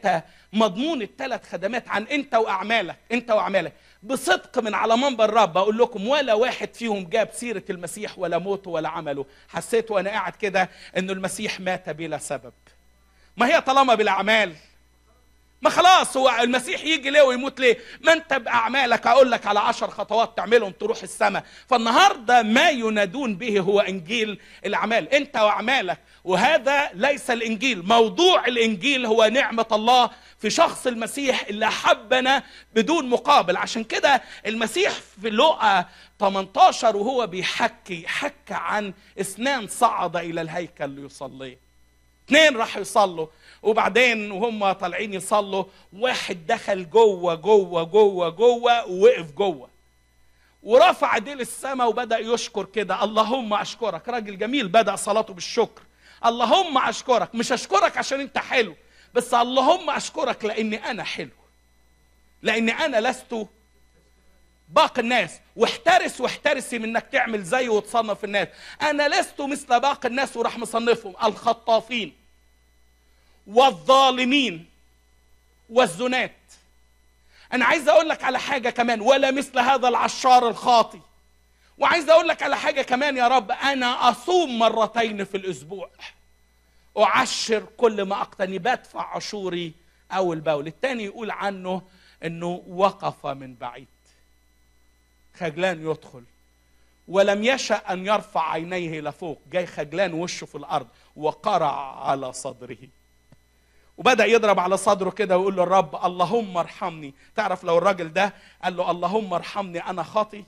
انت مضمون الثلاث خدمات عن انت واعمالك انت واعمالك بصدق من على منبر الرب اقول لكم ولا واحد فيهم جاب سيره المسيح ولا موته ولا عمله حسيت وانا قاعد كده انه المسيح مات بلا سبب ما هي طالما بالاعمال ما خلاص هو المسيح يجي ليه ويموت ليه ما انت باعمالك اقول لك على عشر خطوات تعملهم تروح السماء فالنهارده ما ينادون به هو انجيل الاعمال انت واعمالك وهذا ليس الانجيل موضوع الانجيل هو نعمه الله في شخص المسيح اللي حبنا بدون مقابل عشان كده المسيح في لقا 18 وهو بيحكي حكى عن اثنان صعد الى الهيكل ليصلي اثنين راحوا يصلوا وبعدين وهم طالعين يصلوا واحد دخل جوه جوه جوه جوه ووقف جوه ورفع ايديه للسماء وبدا يشكر كده اللهم اشكرك راجل جميل بدا صلاته بالشكر اللهم اشكرك مش اشكرك عشان انت حلو بس اللهم اشكرك لاني انا حلو لاني انا لست باقي الناس واحترس واحترسي من انك تعمل زيه وتصنف الناس انا لست مثل باقي الناس وراح مصنفهم الخطافين والظالمين والزنات انا عايز اقول لك على حاجه كمان ولا مثل هذا العشار الخاطي وعايز اقول لك على حاجه كمان يا رب انا اصوم مرتين في الاسبوع اعشر كل ما اقتني بدفع عشوري اول باول التاني يقول عنه انه وقف من بعيد خجلان يدخل ولم يشأ أن يرفع عينيه لفوق جاي خجلان وشه في الأرض وقرع على صدره وبدأ يضرب على صدره كده ويقول للرب اللهم ارحمني تعرف لو الراجل ده قال له اللهم ارحمني أنا خاطي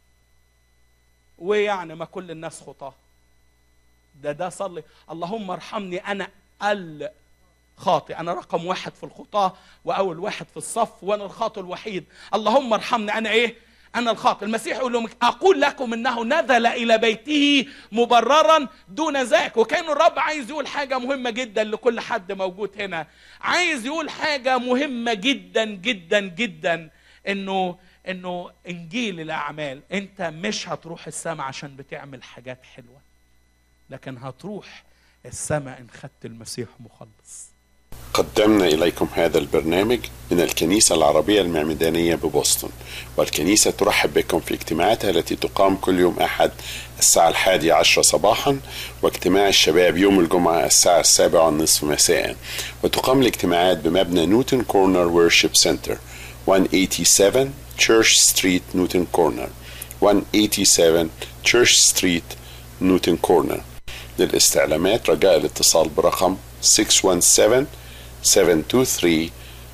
ويعني ما كل الناس خطاه ده ده صلي اللهم ارحمني أنا الخاطي أنا رقم واحد في الخطاة وأول واحد في الصف وأنا الخاطئ الوحيد اللهم ارحمني أنا إيه أنا الخاطئ المسيح يقول لهم أقول لكم إنه نزل إلى بيته مبررا دون ذاك وكان الرب عايز يقول حاجة مهمة جدا لكل حد موجود هنا عايز يقول حاجة مهمة جدا جدا جدا إنه إنه إنجيل الأعمال أنت مش هتروح السماء عشان بتعمل حاجات حلوة لكن هتروح السماء إن خدت المسيح مخلص قدمنا إليكم هذا البرنامج من الكنيسة العربية المعمدانية ببoston والكنيسة ترحب بكم في اجتماعاتها التي تقام كل يوم أحد الساعة الحادية عشرة صباحا واجتماع الشباب يوم الجمعة الساعة السابعة والنصف مساء وتقام الاجتماعات بمبنى نيوتن كورنر وورشيب سنتر 187 Church Street نيوتن كورنر 187 Church Street نيوتن كورنر للاستعلامات رجاء الاتصال برقم 617 723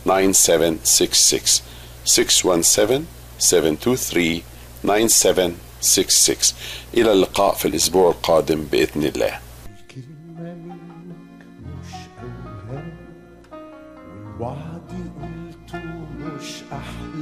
9766 617 723 9766 إلى اللقاء في الأسبوع القادم بإذن الله الكلمة منك مش أوهام والوعد قلته مش أحلام